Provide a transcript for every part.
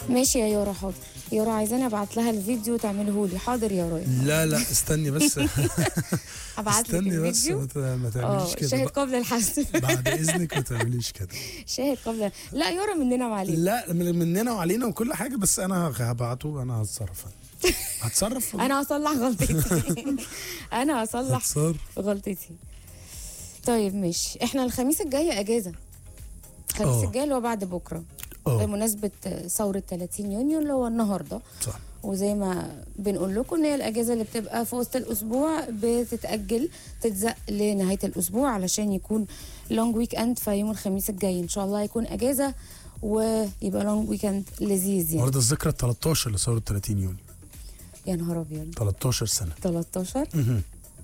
ماشي يا يارا حاضر يارا عايزاني ابعت لها الفيديو تعمله لي حاضر يا رايا لا لا استني بس ابعت لك استني بس الفيديو ما ت- ما اه تعمليش كده شاهد بقى. قبل الحذف بعد اذنك ما تعمليش كده شاهد قبل لا يارا مننا وعلينا لا من- مننا وعلينا وكل حاجه بس انا هبعته انا هتصرف أنا. هتصرف انا هصلح غلطتي انا هصلح هتصرف غلطتي طيب ماشي احنا الخميس الجاي اجازه الخميس اه. الجاي اللي هو بعد بكره اه بمناسبه ثوره 30 يونيو اللي هو النهارده صح وزي ما بنقول لكم ان هي الاجازه اللي بتبقى في وسط الاسبوع بتتاجل تتزق لنهايه الاسبوع علشان يكون لونج ويك اند في يوم الخميس الجاي ان شاء الله هيكون اجازه ويبقى لونج ويك اند لذيذ يعني النهارده الذكرى 13 لثوره 30 يونيو يا نهار ابيض 13 سنه 13 مهم.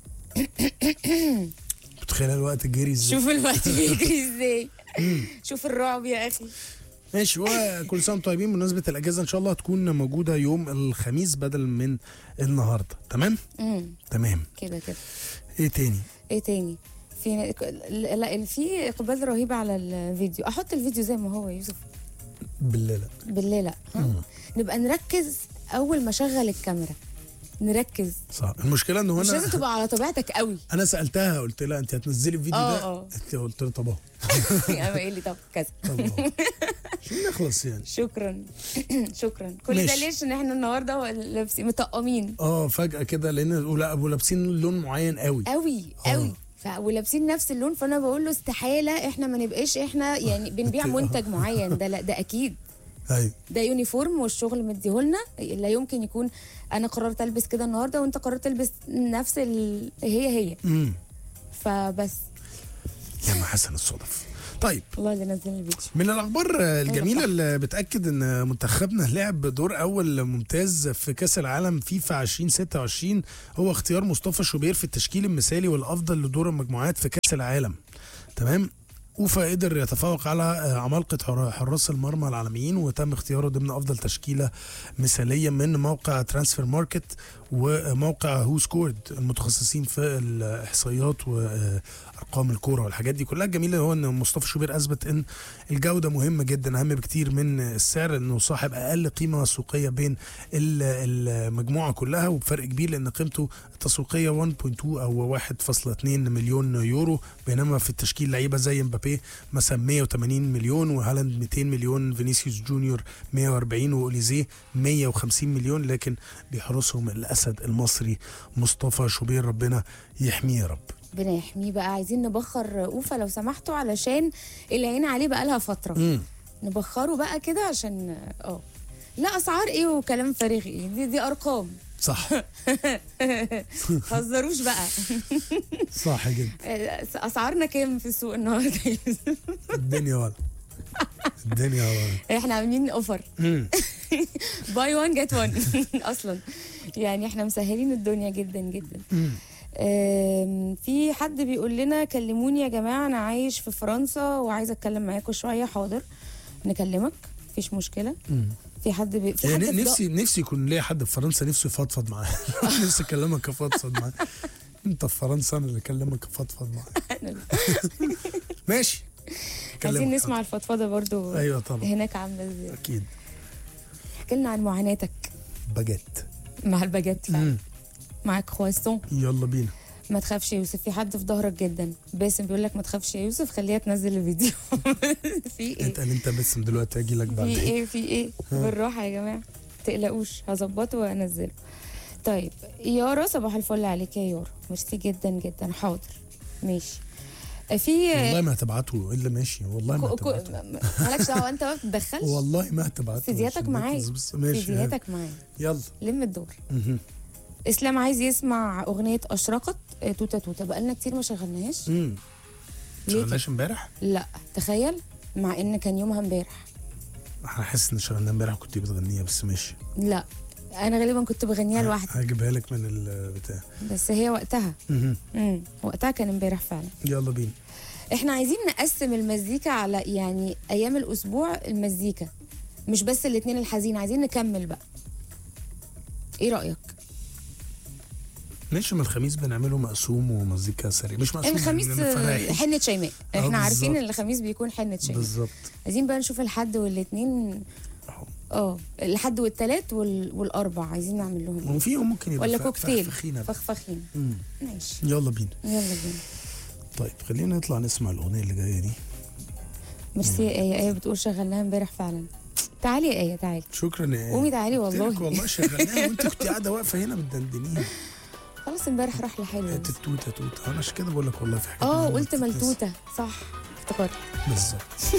متخيله الوقت جري ازاي شوف الوقت بيجري ازاي شوف الرعب يا اخي ماشي وكل سنه وانتم طيبين بمناسبه الاجازه ان شاء الله هتكون موجوده يوم الخميس بدل من النهارده تمام امم تمام كده كده ايه تاني ايه تاني في لا في اقبال رهيب على الفيديو احط الفيديو زي ما هو يا يوسف بالله لا بالله لا ها؟ مم. نبقى نركز اول ما اشغل الكاميرا نركز صح المشكله ان هو مش لازم انا تبقى على طبيعتك قوي انا سالتها قلت لها انت هتنزلي الفيديو اه، ده اه. انت قلت لها طب اهو يعني ايه لي طب كذا طب اهو عشان نخلص يعني شكرا شكرا كل ده ماشي. ليش ان احنا النهارده لابسين مطقمين اه فجاه كده لان ولا- ولابسين لون معين قوي قوي اه. قوي ف... ولابسين نفس اللون فانا بقول له استحاله احنا ما نبقاش احنا يعني بنبيع منتج معين ده لا ده اكيد ايوه ده يونيفورم والشغل مديهولنا لا يمكن يكون انا قررت البس كده النهارده وانت قررت تلبس نفس ال... هي هي امم فبس يا ما حسن الصدف طيب الله اللي نزل الفيديو من الاخبار الجميله اللي بتاكد ان منتخبنا لعب دور اول ممتاز في كاس العالم فيفا 2026 هو اختيار مصطفى شوبير في التشكيل المثالي والافضل لدور المجموعات في كاس العالم تمام وفا قدر يتفوق على عمالقة حر- حراس المرمى العالميين وتم اختياره ضمن أفضل تشكيلة مثالية من موقع ترانسفير ماركت وموقع هو سكورد المتخصصين في الإحصائيات وأرقام الكورة والحاجات دي كلها الجميلة هو أن مصطفى شوبير أثبت أن الجودة مهمة جدا أهم بكتير من السعر أنه صاحب أقل قيمة سوقية بين ال- المجموعة كلها وبفرق كبير لأن قيمته التسويقية 1.2 أو 1.2 مليون يورو بينما في التشكيل لعيبة زي مبابي مثلا 180 مليون وهالاند 200 مليون فينيسيوس جونيور 140 وأوليزيه 150 مليون لكن بيحرسهم الأسد المصري مصطفى شوبير ربنا يحميه يا رب ربنا يحميه بقى عايزين نبخر اوفا لو سمحتوا علشان العين عليه بقى لها فتره مم. نبخره بقى كده عشان اه لا اسعار ايه وكلام فارغ ايه دي دي ارقام صح هزروش بقى صح جدا اسعارنا كام في السوق النهارده يا يوسف؟ الدنيا ولا الدنيا ولا احنا عاملين اوفر مم. باي 1 جيت 1 اصلا يعني احنا مسهلين الدنيا جدا جدا مم. آم، في حد بيقول لنا كلموني يا جماعه انا عايش في فرنسا وعايزه اتكلم معاكم شويه حاضر نكلمك مفيش مشكله مم. في حد بي... في حد يعني في نفسي نفسي يكون ليا حد في فرنسا نفسه يفضفض معاه نفسي اكلمك افضفض معاه انت في فرنسا انا اللي اكلمك افضفض معاه ض- ماشي عايزين كلمك. نسمع الفضفضه برضو ايوه طبعا هناك عامله ازاي اكيد احكي لنا عن معاناتك باجيت مع الباجيت فعلا. مم. مع كرواسون يلا بينا ما تخافش يا يوسف في حد في ظهرك جدا باسم بيقول لك ما تخافش يا يوسف خليها تنزل الفيديو في ايه انت اللي انت باسم دلوقتي اجي لك في بعدين ايه في ايه بالراحه يا جماعه تقلقوش هظبطه وانزله طيب يارا صباح الفل عليك يا يارا ميرسي جدا جدا حاضر ماشي في والله ما هتبعته الا ماشي والله ما كو- كو- هتبعته م- مالكش دعوه انت ما بتدخلش والله ما هتبعته سيدياتك عشان معايا بس- بس- ماشي سيدياتك معايا يلا لم الدور مهم. اسلام عايز يسمع اغنيه اشرقت آه، توته توته بقالنا كتير ما شغلناهاش امم ليه كده؟ شغلناش امبارح لا تخيل مع ان كان يومها امبارح انا حاسس ان شغلناها امبارح كنت بتغنيها بس ماشي لا انا غالبا كنت بغنيها لوحدي هجيبها لك من البتاع بس هي وقتها مهم. امم وقتها كان امبارح فعلا يلا بينا احنا عايزين نقسم المزيكا على يعني ايام الاسبوع المزيكا مش بس الاثنين الحزين عايزين نكمل بقى ايه رايك ماشي ما الخميس بنعمله مقسوم ومزيكا سريع مش مقسوم الخميس يعني آه، فرايحي. حنه شيماء آه، احنا عارفين بالظبط. ان الخميس بيكون حنه شيماء بالظبط عايزين بقى نشوف الحد والاثنين أهو. اه الحد والتلات وال... والاربع عايزين نعمل لهم إيه؟ وفيهم ممكن يبقى ولا ف- كوكتيل فخفخينة بقى. فخفخين مم. ماشي يلا بينا يلا بينا طيب خلينا نطلع نسمع الاغنيه اللي جايه دي ميرسي يا ايه ايه بتقول شغلناها امبارح فعلا تعالي يا ايه تعالي شكرا يا قومي تعالي قلت لك والله والله شغلناها وانت كنت قاعده واقفه هنا بتدندنيها خلاص امبارح راح لحاله بس. التوته توته انا عشان كده بقول لك والله في حاجات اه مهمة قلت بتتنسي. ملتوته صح افتكرت بالظبط